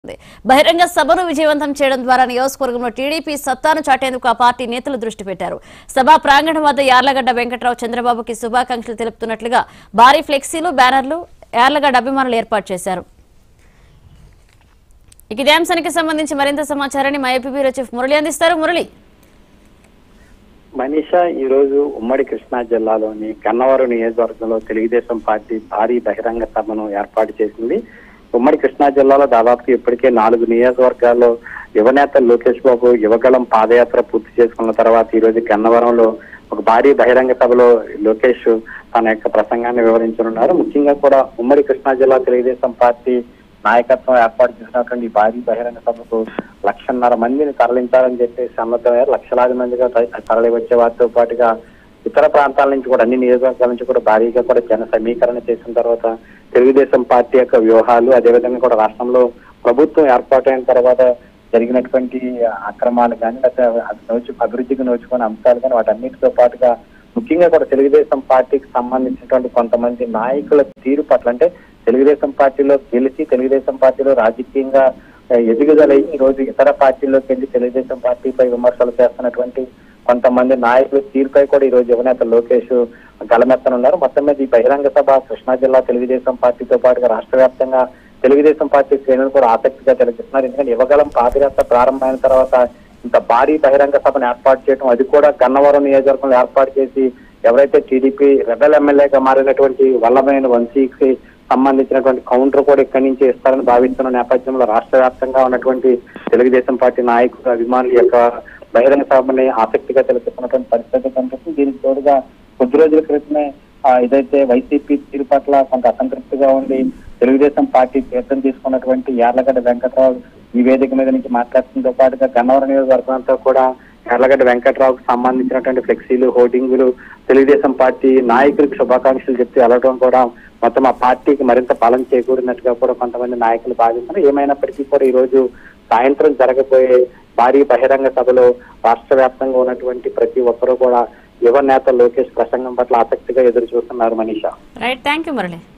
ఉంది. బహిరంగ సభను విజయవంతం చేయడం ద్వారా నియోజకవర్గంలో టీడీపీ సత్తాను చాటేందుకు ఆ పార్టీ నేతలు దృష్టి పెట్టారు సభా ప్రాంగణం వద్ద యార్లగడ్డ వెంకట్రావు చంద్రబాబుకి శుభాకాంక్షలు తెలుపుతున్నట్లుగా భారీ ఫ్లెక్సీలు బ్యానర్లు యార్లగడ్డ అభిమానులు ఏర్పాటు చేశారు ఇక ఇదే అంశానికి సంబంధించి మరింత సమాచారాన్ని మా ఏపీ బ్యూరో చీఫ్ మురళి అందిస్తారు మురళి మనీషా ఈ రోజు ఉమ్మడి కృష్ణా జిల్లాలోని గన్నవరం నియోజకవర్గంలో తెలుగుదేశం పార్టీ భారీ బహిరంగ సభను ఏర్పాటు చేసింది ఉమ్మడి కృష్ణా జిల్లాలో దాదాపు ఇప్పటికే నాలుగు నియోజకవర్గాల్లో యువనేత లోకేష్ బాబు యువగళం పాదయాత్ర పూర్తి చేసుకున్న తర్వాత ఈ రోజు గన్నవరంలో ఒక భారీ బహిరంగ సభలో లోకేష్ తన యొక్క ప్రసంగాన్ని వివరించనున్నారు ముఖ్యంగా కూడా ఉమ్మడి కృష్ణా జిల్లా తెలుగుదేశం పార్టీ నాయకత్వం ఏర్పాటు చేసినటువంటి ఈ భారీ బహిరంగ సభకు లక్షన్నర మందిని తరలించాలని చెప్పేసి సన్నద్ధమయ్యారు లక్షలాది మందిగా త- తరలి వచ్చే వారితో పాటుగా ఇతర ప్రాంతాల నుంచి కూడా అన్ని నియోజకవర్గాల నుంచి కూడా భారీగా కూడా జన సమీకరణ చేసిన తర్వాత తెలుగుదేశం పార్టీ యొక్క వ్యూహాలు అదేవిధంగా కూడా రాష్ట్రంలో ప్రభుత్వం ఏర్పాటైన తర్వాత జరిగినటువంటి అక్రమాలు కానీ లేకపోతే అది నోచు అభివృద్ధికి నోచుకునే అంశాలు కానీ వాటన్నిటితో పాటుగా ముఖ్యంగా కూడా తెలుగుదేశం పార్టీకి సంబంధించినటువంటి కొంతమంది నాయకుల తీరు పట్ల అంటే తెలుగుదేశం పార్టీలో గెలిచి తెలుగుదేశం పార్టీలో రాజకీయంగా ఆ, ఎదుగుదలై ఈ రోజు ఇతర పార్టీల్లోకి వెళ్ళి తెలుగుదేశం పార్టీపై విమర్శలు చేస్తున్నటువంటి కొంతమంది నాయకుల తీరుపై కూడా ఈ రోజు యువనేత లోకేష్ గలమెత్తనున్నారు మొత్తం మీద ఈ బహిరంగ సభ కృష్ణా జిల్లా తెలుగుదేశం పార్టీతో పాటుగా రాష్ట్ర వ్యాప్తంగా తెలుగుదేశం పార్టీ శ్రేణులు కూడా ఆసక్తిగా తెలిపిస్తున్నారు ఎందుకంటే యువగలం పాదయాత్ర ప్రారంభమైన తర్వాత ఇంత భారీ బహిరంగ సభను ఏర్పాటు చేయడం అది కూడా గన్నవరం నియోజకవర్గంలో ఏర్పాటు చేసి ఎవరైతే టీడీపీ రెబెల్ ఎమ్మెల్యేగా మారినటువంటి వల్లభైన వంశీకి సంబంధించినటువంటి కౌంటర్ కూడా ఇక్కడి నుంచి ఇస్తారని భావిస్తున్న నేపథ్యంలో రాష్ట్ర వ్యాప్తంగా ఉన్నటువంటి తెలుగుదేశం పార్టీ నాయకులు అభిమానుల యొక్క బహిరంగ సభని ఆసక్తిగా తెలుపుతున్నటువంటి పరిస్థితి కనిపిస్తుంది దీనికి తోడుగా కొద్ది రోజుల క్రితమే ఆ, ఇదైతే వైసీపీ తీరు పట్ల కొంత అసంతృప్తిగా ఉండి తెలుగుదేశం పార్టీ తీర్థం తీసుకున్నటువంటి యార్లగడ్డ వెంకట్రావు ఈ వేదిక మీద నుంచి మాట్లాడుతుంతో పాటుగా గన్నవరం నియోజకవర్గం అంతా కూడా యార్లగడ్డ వెంకట్రావుకు సంబంధించినటువంటి ఫ్లెక్సీలు హోర్డింగులు తెలుగుదేశం పార్టీ నాయకులకు శుభాకాంక్షలు చెప్తూ వెళ్ళడం కూడా మొత్తం ఆ పార్టీకి మరింత బలం చేకూరినట్టుగా కూడా కొంతమంది నాయకులు భావిస్తున్నారు ఏమైనప్పటికీ కూడా ఈ రోజు సాయంత్రం జరగబోయే భారీ బహిరంగ సభలో రాష్ట్ర వ్యాప్తంగా ఉన్నటువంటి ప్రతి ఒక్కరూ కూడా యువ నేత లోకేష్ ప్రసంగం పట్ల ఆసక్తిగా ఎదురు చూస్తున్నారు Manisha right thank you Murali